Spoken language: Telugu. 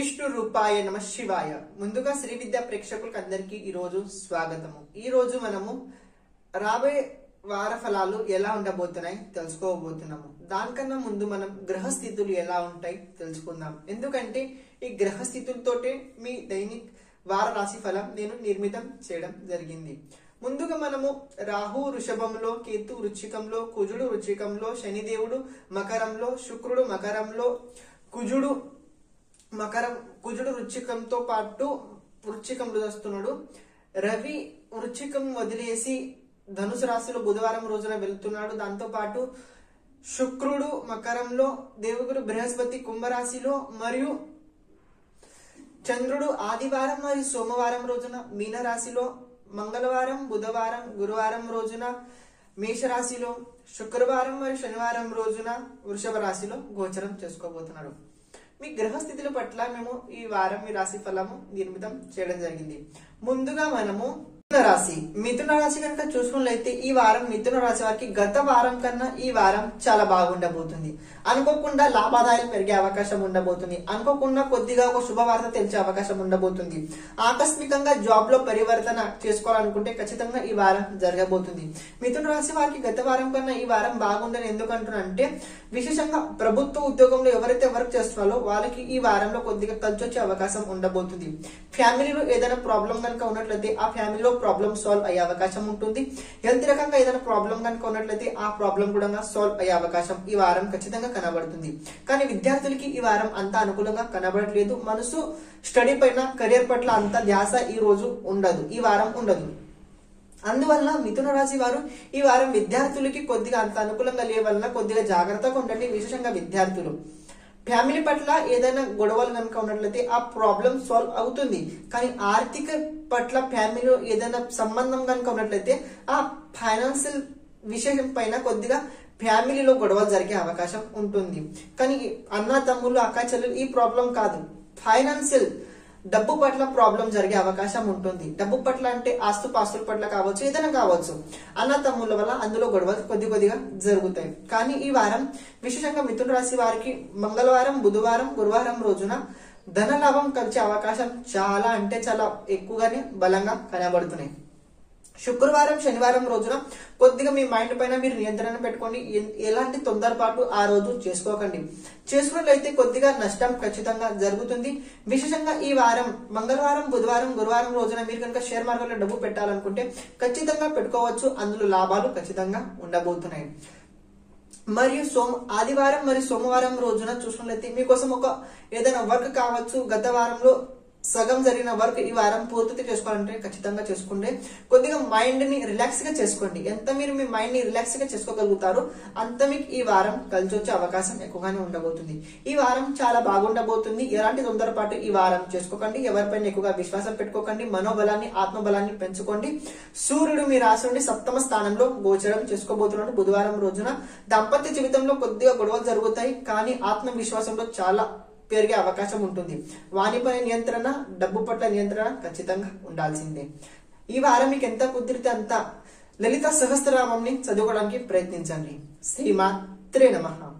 విష్ణు రూపాయ నమ శివాయ ముందుగా శ్రీ విద్యా ప్రేక్షకులకు అందరికీ ఈ రోజు స్వాగతము ఈ రోజు మనము రాబోయే వార ఫలాలు ఎలా ఉండబోతున్నాయి తెలుసుకోబోతున్నాము దానికన్నా ముందు మనం గ్రహస్థితులు ఎలా ఉంటాయి తెలుసుకుందాం ఎందుకంటే ఈ గ్రహస్థితులతోటే మీ దైనిక్ వార రాశి ఫలం నేను నిర్మితం చేయడం జరిగింది ముందుగా మనము రాహు వృషభంలో కేతు వృచ్చికంలో కుజుడు వృచ్చికంలో శనిదేవుడు మకరంలో శుక్రుడు మకరంలో కుజుడు మకరం కుజుడు వృచ్చికంతో పాటు వృచ్చికంలో వస్తున్నాడు రవి వృచ్చికం వదిలేసి ధనుసు రాశిలో బుధవారం రోజున వెళ్తున్నాడు దాంతో పాటు శుక్రుడు మకరంలో దేవుగురు బృహస్పతి కుంభరాశిలో మరియు చంద్రుడు ఆదివారం మరియు సోమవారం రోజున మీనరాశిలో మంగళవారం బుధవారం గురువారం రోజున మేషరాశిలో శుక్రవారం మరియు శనివారం రోజున వృషభ రాశిలో గోచరం చేసుకోబోతున్నాడు మీ గ్రహస్థితుల పట్ల మేము ఈ వారం మీ రాశి ఫలము నిర్మితం చేయడం జరిగింది ముందుగా మనము మిథున రాశి మిథున రాశి కనుక చూసుకున్నట్లయితే ఈ వారం మిథున రాశి వారికి గత వారం కన్నా ఈ వారం చాలా బాగుండబోతుంది అనుకోకుండా లాభాదాయాలు పెరిగే అవకాశం ఉండబోతుంది అనుకోకుండా కొద్దిగా ఒక శుభవార్త తెలిసే అవకాశం ఉండబోతుంది ఆకస్మికంగా జాబ్ లో పరివర్తన చేసుకోవాలనుకుంటే ఖచ్చితంగా ఈ వారం జరగబోతుంది మిథున రాశి వారికి గత వారం కన్నా ఈ వారం బాగుందని ఎందుకంటున్నానంటే విశేషంగా ప్రభుత్వ ఉద్యోగంలో ఎవరైతే వర్క్ చేస్తున్నారో వాళ్ళకి ఈ వారంలో కొద్దిగా కలిసి వచ్చే అవకాశం ఉండబోతుంది ఫ్యామిలీలో ఏదైనా ప్రాబ్లం కనుక ఉన్నట్లయితే ఆ ఫ్యామిలీలో ప్రాబ్లం సాల్వ్ అయ్యే అవకాశం ఉంటుంది హెల్త్ రకంగా ఏదైనా ప్రాబ్లం కనుక ఉన్నట్లయితే ఆ ప్రాబ్లం కూడా సాల్వ్ అయ్యే అవకాశం ఈ వారం ఖచ్చితంగా కనబడుతుంది కానీ విద్యార్థులకి ఈ వారం అంత అనుకూలంగా కనబడట్లేదు మనసు స్టడీ పైన కెరియర్ పట్ల అంత ధ్యాస ఈ రోజు ఉండదు ఈ వారం ఉండదు అందువల్ల మిథున రాశి వారు ఈ వారం విద్యార్థులకి కొద్దిగా అంత అనుకూలంగా లేవలన కొద్దిగా జాగ్రత్తగా ఉండండి విశేషంగా విద్యార్థులు ఫ్యామిలీ పట్ల ఏదైనా గొడవలు కనుక ఉన్నట్లయితే ఆ ప్రాబ్లం సాల్వ్ అవుతుంది కానీ ఆర్థిక పట్ల ఫ్యామిలీలో ఏదైనా సంబంధం కనుక ఉన్నట్లయితే ఆ ఫైనాన్షియల్ విషయం పైన కొద్దిగా ఫ్యామిలీలో గొడవలు జరిగే అవకాశం ఉంటుంది కానీ అన్న తమ్ముళ్ళు అక్క చెల్లెలు ఈ ప్రాబ్లం కాదు ఫైనాన్షియల్ డబ్బు పట్ల ప్రాబ్లం జరిగే అవకాశం ఉంటుంది డబ్బు పట్ల అంటే ఆస్తు పాస్తుల పట్ల కావచ్చు ఏదైనా కావచ్చు అన్న తమ్ముళ్ళ వల్ల అందులో గొడవలు కొద్ది కొద్దిగా జరుగుతాయి కానీ ఈ వారం విశేషంగా మిథున రాశి వారికి మంగళవారం బుధవారం గురువారం రోజున ధన లాభం కలిసే అవకాశం చాలా అంటే చాలా ఎక్కువగానే బలంగా కనబడుతున్నాయి శుక్రవారం శనివారం రోజున కొద్దిగా మీ మైండ్ పైన మీరు నియంత్రణ పెట్టుకోండి ఎ- ఎలాంటి తొందరపాటు ఆ రోజు చేసుకోకండి చేసుకున్నట్లయితే కొద్దిగా నష్టం ఖచ్చితంగా జరుగుతుంది విశేషంగా ఈ వారం మంగళవారం బుధవారం గురువారం రోజున మీరు కనుక షేర్ మార్కెట్లో డబ్బు పెట్టాలనుకుంటే ఖచ్చితంగా పెట్టుకోవచ్చు అందులో లాభాలు ఖచ్చితంగా ఉండబోతున్నాయి మరియు సోమ ఆదివారం మరియు సోమవారం రోజున చూసినట్లయితే మీకోసం ఒక ఏదైనా వర్క్ కావచ్చు గత వారంలో సగం జరిగిన వర్క్ ఈ వారం పూర్తి చేసుకోవాలంటే ఖచ్చితంగా చేసుకోండి కొద్దిగా మైండ్ ని రిలాక్స్ గా చేసుకోండి ఎంత మీరు మీ మైండ్ ని రిలాక్స్ గా చేసుకోగలుగుతారో అంత మీకు ఈ వారం కలిసి వచ్చే అవకాశం ఎక్కువగానే ఉండబోతుంది ఈ వారం చాలా బాగుండబోతుంది ఎలాంటి తొందరపాటు ఈ వారం చేసుకోకండి ఎవరిపైన ఎక్కువగా విశ్వాసం పెట్టుకోకండి మనోబలాన్ని ఆత్మబలాన్ని పెంచుకోండి సూర్యుడు మీ రాశి నుండి సప్తమ స్థానంలో గోచరం చేసుకోబోతున్నాడు బుధవారం రోజున దాంపత్య జీవితంలో కొద్దిగా గొడవలు జరుగుతాయి కానీ ఆత్మవిశ్వాసంలో చాలా పెరిగే అవకాశం ఉంటుంది వానిపై నియంత్రణ డబ్బు పట్ల నియంత్రణ ఖచ్చితంగా ఉండాల్సిందే ఈ వారం మీకు ఎంత కుదిరితే అంత లలిత సహస్రనామంని చదువుకోవడానికి ప్రయత్నించండి శ్రీమాత్రే నమః